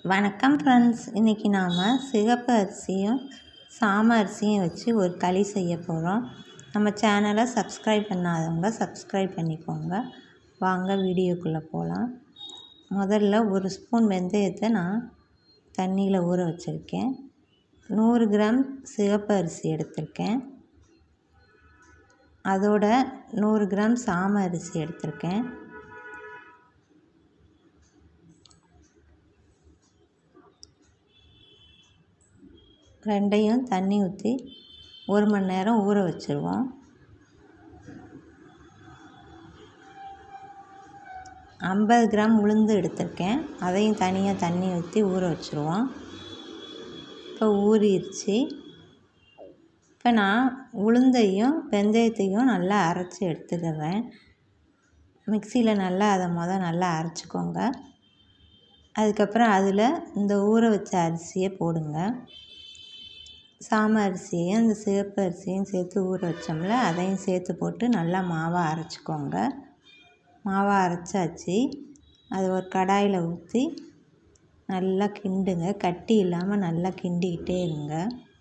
வணக்கம் ஃப்ரெண்ட்ஸ் இன்றைக்கி நாம் சிகப்பு அரிசியும் சாம அரிசியும் வச்சு ஒரு களி செய்ய போகிறோம் நம்ம சேனலை சப்ஸ்கிரைப் பண்ணாதவங்க சப்ஸ்கிரைப் பண்ணிக்கோங்க வாங்க வீடியோக்குள்ளே போகலாம் முதல்ல ஒரு ஸ்பூன் வெந்தயத்தை நான் தண்ணியில் ஊற வச்சுருக்கேன் நூறு கிராம் சிகப்பு அரிசி எடுத்திருக்கேன் அதோட நூறு கிராம் சாம அரிசி எடுத்திருக்கேன் ரெண்டையும் தண்ணி ஊற்றி ஒரு மணி நேரம் ஊற வச்சுருவோம் ஐம்பது கிராம் உளுந்து எடுத்திருக்கேன் அதையும் தனியாக தண்ணி ஊற்றி ஊற வச்சுருவோம் இப்போ ஊறிடுச்சு இப்போ நான் உளுந்தையும் வெந்தயத்தையும் நல்லா அரைச்சி எடுத்துக்கிறேன் மிக்சியில் நல்லா அதை மொதல் நல்லா அரைச்சிக்கோங்க அதுக்கப்புறம் அதில் இந்த ஊற வச்ச அரிசியை போடுங்க சாம அரிசியையும் இந்த சிவப்பு அரிசியும் சேர்த்து ஊற வச்சோம்ல அதையும் சேர்த்து போட்டு நல்லா மாவாக அரைச்சிக்கோங்க மாவாக அரைச்சாச்சு அது ஒரு கடாயில் ஊற்றி நல்லா கிண்டுங்க கட்டி இல்லாமல் நல்லா கிண்டிக்கிட்டே இருங்க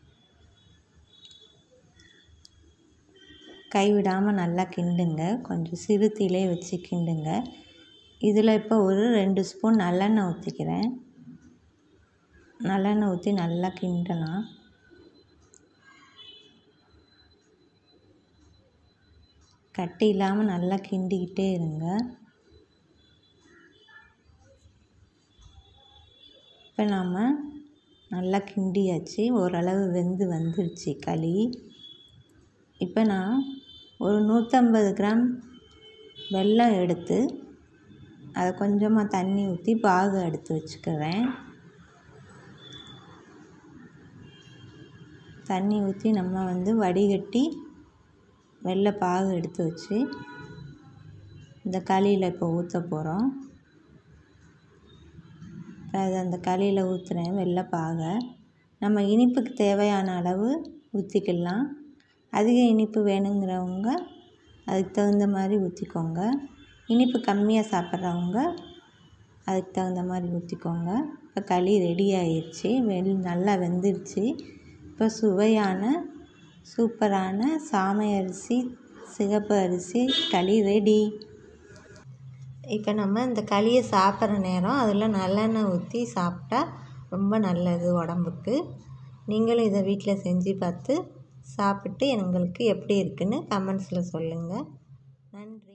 கைவிடாமல் நல்லா கிண்டுங்க கொஞ்சம் சிறு தீலே வச்சு கிண்டுங்க இதில் இப்போ ஒரு ரெண்டு ஸ்பூன் நல்லெண்ணெய் ஊற்றிக்கிறேன் நல்லெண்ணெய் ஊற்றி நல்லா கிண்டலாம் கட்டி இல்லாமல் நல்லா கிண்டிக்கிட்டே இருங்க இப்போ நாம் நல்லா கிண்டியாச்சு ஓரளவு வெந்து வந்துருச்சு களி இப்போ நான் ஒரு நூற்றம்பது கிராம் வெல்லம் எடுத்து அதை கொஞ்சமாக தண்ணி ஊற்றி பாகு எடுத்து வச்சுக்கிறேன் தண்ணி ஊற்றி நம்ம வந்து வடிகட்டி வெள்ளை பாகு எடுத்து வச்சு இந்த களியில் இப்போ ஊற்ற போகிறோம் அது அந்த களியில் ஊற்றுறேன் வெள்ளை பாகை நம்ம இனிப்புக்கு தேவையான அளவு ஊற்றிக்கலாம் அதிக இனிப்பு வேணுங்கிறவங்க அதுக்கு தகுந்த மாதிரி ஊற்றிக்கோங்க இனிப்பு கம்மியாக சாப்பிட்றவங்க அதுக்கு தகுந்த மாதிரி ஊற்றிக்கோங்க இப்போ களி ரெடி ஆயிடுச்சு வெள் நல்லா வெந்துடுச்சு இப்போ சுவையான சூப்பரான சாமை அரிசி சிகப்பு அரிசி களி ரெடி இப்போ நம்ம இந்த களியை சாப்பிட்ற நேரம் அதில் நல்லெண்ணெய் ஊற்றி சாப்பிட்டா ரொம்ப நல்லது உடம்புக்கு நீங்களும் இதை வீட்டில் செஞ்சு பார்த்து சாப்பிட்டு எங்களுக்கு எப்படி இருக்குன்னு கமெண்ட்ஸில் சொல்லுங்கள் நன்றி